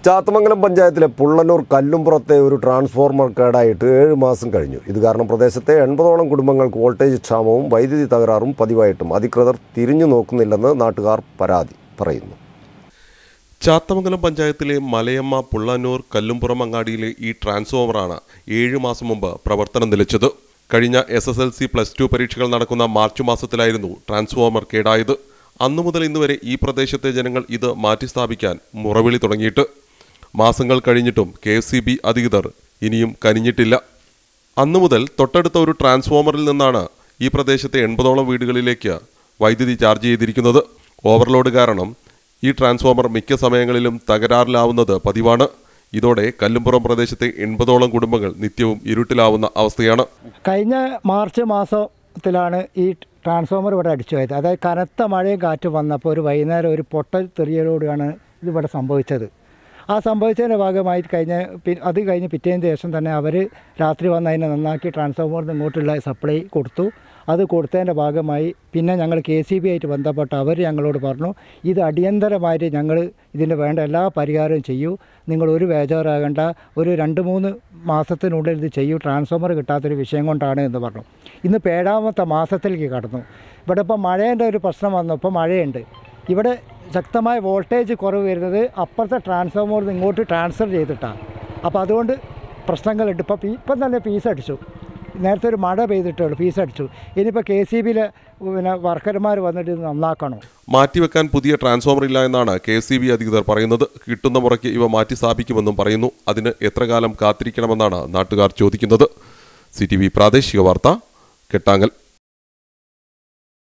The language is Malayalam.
ചാത്തമംഗലം പഞ്ചായത്തിലെ പുള്ളന്നൂർ കല്ലുംപുറത്തെ ഒരു ട്രാൻസ്ഫോർമർ കേടായിട്ട് ഏഴ് മാസം കഴിഞ്ഞു ഇത് കാരണം പ്രദേശത്തെ എൺപതോളം കുടുംബങ്ങൾക്ക് വോൾട്ടേജ് ക്ഷാമവും വൈദ്യുതി തകരാറും പതിവായിട്ടും അധികൃതർ തിരിഞ്ഞു നോക്കുന്നില്ലെന്ന് നാട്ടുകാർ പരാതി പറയുന്നു ചാത്തമംഗലം പഞ്ചായത്തിലെ മലയമ്മ പുള്ളന്നൂർ കല്ലുംപുറം അങ്ങാടിയിലെ ഈ ട്രാൻസ്ഫോമറാണ് ഏഴു മാസം മുമ്പ് പ്രവർത്തനം നിലച്ചത് കഴിഞ്ഞ S S L C plus two പരീക്ഷകൾ നടക്കുന്ന മാർച്ച് മാസത്തിലായിരുന്നു ട്രാൻസ്ഫോമർ കേടായത് അന്നു മുതൽ ഇന്നുവരെ ഈ പ്രദേശത്തെ ജനങ്ങൾ ഇത് മാറ്റിസ്ഥാപിക്കാൻ മുറവിളി തുടങ്ങിയിട്ട് മാസങ്ങൾ കഴിഞ്ഞിട്ടും കെ എസ് അധികൃതർ ഇനിയും കനിഞ്ഞിട്ടില്ല അന്നു മുതൽ തൊട്ടടുത്ത ഒരു ട്രാൻസ്ഫോമറിൽ നിന്നാണ് ഈ പ്രദേശത്തെ എൺപതോളം വീടുകളിലേക്ക് വൈദ്യുതി ചാർജ് ചെയ്തിരിക്കുന്നത് ഓവർലോഡ് കാരണം ഈ ട്രാൻസ്ഫോമർ മിക്ക സമയങ്ങളിലും തകരാറിലാവുന്നത് പതിവാണ് ഇതോടെ കല്ലുംപുറം പ്രദേശത്തെ എൺപതോളം കുടുംബങ്ങൾ നിത്യവും ഇരുട്ടിലാവുന്ന അവസ്ഥയാണ് കഴിഞ്ഞ മാർച്ച് മാസത്തിലാണ് ഈ ട്രാൻസ്ഫോമർ ഇവിടെ അടിച്ചു പോയത് അതായത് കനത്ത മഴയും കാറ്റും വന്നപ്പോൾ ഒരു വൈകുന്നേരം ഒരു പൊട്ടൽ തെറിയലോടെയാണ് ഇതിവിടെ സംഭവിച്ചത് ആ സംഭവിച്ചതിൻ്റെ ഭാഗമായി കഴിഞ്ഞ പി- അത് കഴിഞ്ഞ് പിറ്റേന്ന് ശേഷം തന്നെ അവർ രാത്രി വന്ന് അതിനെ നന്നാക്കി ട്രാൻസ്ഫോമറിന് ഇങ്ങോട്ടുള്ള സപ്ലൈ കൊടുത്തു അത് കൊടുത്തതിൻ്റെ ഭാഗമായി പിന്നെ ഞങ്ങൾ കെ സി ബി ആയിട്ട് ബന്ധപ്പെട്ട് അവർ ഞങ്ങളോട് പറഞ്ഞു ഇത് അടിയന്തരമായിട്ട് ഞങ്ങൾ ഇതിന് വേണ്ട എല്ലാ പരിഹാരവും ചെയ്യൂ നിങ്ങൾ ഒരു ബേജാറാകേണ്ട ഒരു രണ്ട് മൂന്ന് മാസത്തിനുള്ളിൽ ഇത് ചെയ്യൂ ട്രാൻസ്ഫോമർ കിട്ടാത്തൊരു വിഷയം കൊണ്ടാണ് എന്ന് പറഞ്ഞു ഇന്ന് ഇപ്പോൾ ഏഴാമത്തെ മാസത്തിലേക്ക് കടന്നു ഇവിടെ ഇപ്പോൾ മഴേൻ്റെ ഒരു പ്രശ്നം വന്നു ഇപ്പോൾ മഴയുണ്ട് ഇവിടെ ശക്തമായ വോൾട്ടേജ് കുറവ് വരുന്നത് അപ്പുറത്തെ ട്രാൻസ്ഫോമറിൽ നിന്ന് ഇങ്ങോട്ട് ട്രാൻസ്ഫർ ചെയ്തിട്ടാണ് അപ്പോൾ അതുകൊണ്ട് പ്രശ്നങ്ങളുണ്ട് ഇപ്പോൾ പീ- ഇപ്പം തന്നെ ഫീസ് അടിച്ചു നേരത്തെ ഒരു മഴ പെയ്തിട്ടേ ഉള്ളൂ ഫീസ് അടിച്ചു ഇനിയിപ്പോൾ കെ സി ബിയിലെ പിന്നെ വർക്കർമാർ വന്നിട്ട് ഇത് നന്നാക്കണം മാറ്റിവെക്കാൻ പുതിയ ട്രാൻസ്ഫോമർ ഇല്ല എന്നാണ് കെ എസ് അധികൃതർ പറയുന്നത് കിട്ടുന്ന മുറയ്ക്ക് ഇവ മാറ്റി സ്ഥാപിക്കുമെന്നും പറയുന്നു അതിന് എത്ര കാലം കാത്തിരിക്കണമെന്നാണ് നാട്ടുകാർ ചോദിക്കുന്നത് സി പ്രാദേശിക വാർത്ത കെട്ടാങ്ങൽ